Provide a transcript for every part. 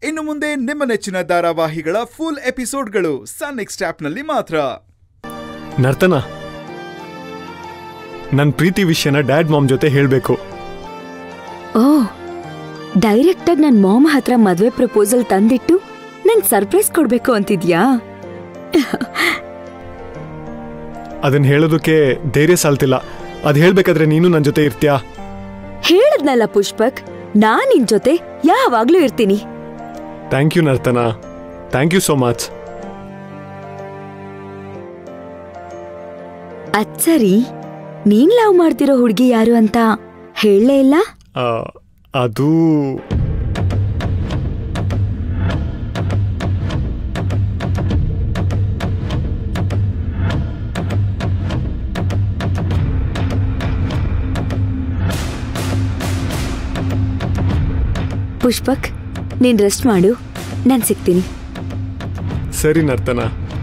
ಇನ್ನು ಮುಂದೆ ನಿಮ್ಮ ನೆಚ್ಚಿನ ಧಾರಾವಾಹಿಗಳ ಫುಲ್ ಎಪಿಸೋಡ್ಗಳು ಸನ್ ನೆಕ್ಸ್ಟ್ ಆಪ್ನಲ್ಲಿ ಮಾತ್ರ ನರ್ತನ ನನ್ನ ಪ್ರೀತಿ ವಿಷಯನ ಡ್ಯಾಡ್ ಮಾಮ್ ಜೊತೆ ಹೇಳಬೇಕು ಓ ಡೈರೆಕ್ಟ್ ಆಗಿ ನನ್ ಮಾಮ ಹತ್ರ ಮದ್ವೆ ಪ್ರಪೋಸಲ್ ತಂದಿಟ್ಟು ನಂಗ್ ಸರ್ಪ್ರೈಸ್ ಕೊಡ್ಬೇಕು ಅಂತಿದ್ಯಾ ಅದನ್ನ ಹೇಳೋದಕ್ಕೆ ಧೈರ್ಯ ಸಾಲ್ತಿಲ್ಲ ಅದು ಹೇಳ್ಬೇಕಾದ್ರೆ ನೀನು ನನ್ನ ಜೊತೆ ಇರ್ತೀಯಾ ಹೇಳದ್ನಲ್ಲ ಪುಷ್ಪಕ್ ನಾನ್ ನಿನ್ ಜೊತೆ ಯಾವಾಗ್ಲೂ ಇರ್ತೀನಿ thank you Nartana thank you so much ಅದ್ ಸರಿ ನೀನ್ ಲವ್ ಮಾಡ್ತಿರೋ ಹುಡ್ಗಿ ಯಾರು ಅಂತ ಹೇಳಲೇ ಇಲ್ಲ ಅದು ಪುಷ್ಪಕ್ ನೀನ್ ರೆಸ್ಟ್ ಮಾಡು ನಾನ್ ಸಿಗ್ತೀನಿ ಸರಿ ನರ್ತನ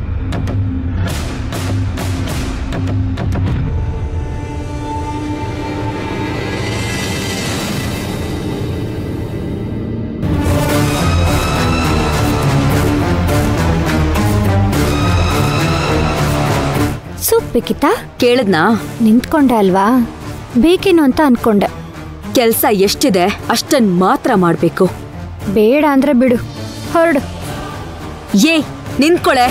ಸೂಪ್ ಬೇಕಿತ್ತಾ ಕೇಳದ್ನಾ ನಿಂತ್ಕೊಂಡೆ ಅಲ್ವಾ ಬೇಕೇನು ಅಂತ ಅನ್ಕೊಂಡೆ ಕೆಲ್ಸ ಎಷ್ಟಿದೆ ಅಷ್ಟನ್ ಮಾತ್ರ ಮಾಡ್ಬೇಕು ಬೇಡ ಅಂದ್ರೆ ಬಿಡು ಹೊರಡು ಏ ನಿಂತ್ಕೊಳೆ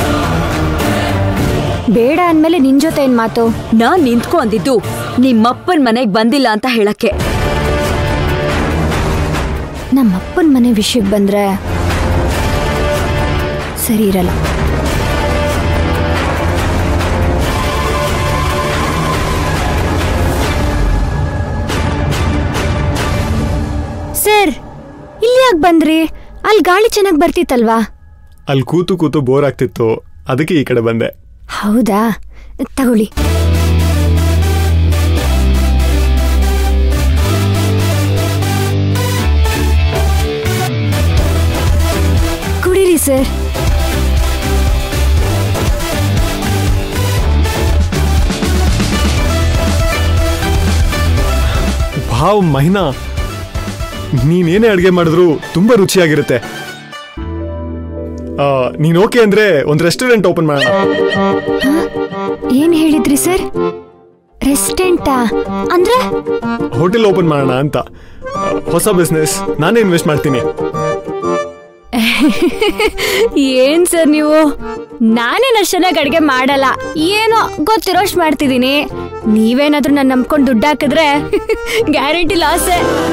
ಬೇಡ ಅಂದ್ಮೇಲೆ ನಿನ್ ಜೊತೆ ಏನ್ ಮಾತು ನಾನ್ ನಿಂತ್ಕೊ ಅಂದಿದ್ದು ನಿಮ್ಮಪ್ಪನ್ ಮನೆಗ್ ಬಂದಿಲ್ಲ ಅಂತ ಹೇಳಕ್ಕೆ ನಮ್ಮಪ್ಪನ ಮನೆ ವಿಷಯಕ್ಕೆ ಬಂದ್ರೆ ಸರಿ ಇರಲ್ಲ ಸರ್ ಇಲ್ಲಿ ಯಾಕೆ ಬಂದ್ರಿ ಅಲ್ಲಿ ಗಾಳಿ ಚೆನ್ನಾಗಿ ಬರ್ತಿತ್ತಲ್ವಾ ಅಲ್ಲಿ ಕೂತು ಕೂತು ಬೋರ್ ಆಗ್ತಿತ್ತು ಅದಕ್ಕೆ ಈ ಕಡೆ ಬಂದೆ ಹೌದಾ ತಗೊಳ್ಳಿ ಕುಡೀರಿ ಸರ್ ಭಾವ್ ಮಹಿನಾ ನೀನೇನೇ ಅಡುಗೆ ಮಾಡಿದ್ರು ತುಂಬಾ ರುಚಿಯಾಗಿರುತ್ತೆ ಆ, ನೀನ್ ಓಕೆ ಅಂದ್ರೆ ಒಂದು ರೆಸ್ಟೋರೆಂಟ್ ಓಪನ್ ಮಾಡೋಣ ಏನ್ ಹೇಳಿದ್ರಿ ಸರ್ ರೆಸ್ಟೆಂಟಾ ಅಂದ್ರೆ ಹೋಟೆಲ್ ಓಪನ್ ಮಾಡೋಣ ಅಂತ ಆ, ಹೊಸ ಬಿಸ್ನೆಸ್ ನಾನೇ ಇನ್ವೆಸ್ಟ್ ಮಾಡ್ತೀನಿ ಏನ್ ಸರ್ ನೀವು ನಾನೇನು ಅಷ್ಟು ಚೆನ್ನಾಗಿ ಅಡುಗೆ ಮಾಡಲ್ಲ ಏನೋ ಗೊತ್ತಿರೋಷ್ಟು ಮಾಡ್ತಿದ್ದೀನಿ ನೀವೇನಾದ್ರೂ ನನ್ನ ನಂಬ್ಕೊಂಡು ದುಡ್ಡು ಹಾಕಿದ್ರೆ ಗ್ಯಾರಂಟಿ ಲಾಸೇ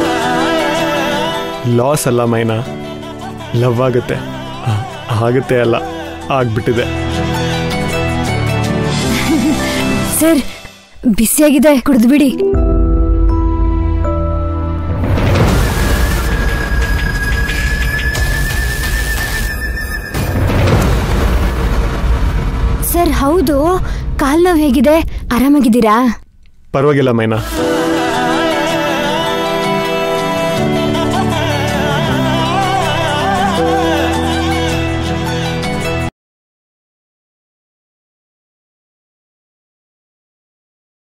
ಲಾಸ್ ಅಲ್ಲ ಮೈನಾ ಲವ್ ಆಗುತ್ತೆ ಆ, ಆಗುತ್ತೆ ಅಲ್ಲ ಆಗ್ಬಿಟ್ಟಿದೆ ಸರ್ ಬಿಸಿಯಾಗಿದೆ ಕುಡಿದ್ಬಿಡಿ ಸರ್ ಹೌದು ಕಾಲ್ ನೋವು ಹೇಗಿದೆ ಆರಾಮಾಗಿದ್ದೀರಾ ಪರವಾಗಿಲ್ಲ ಮೈನಾ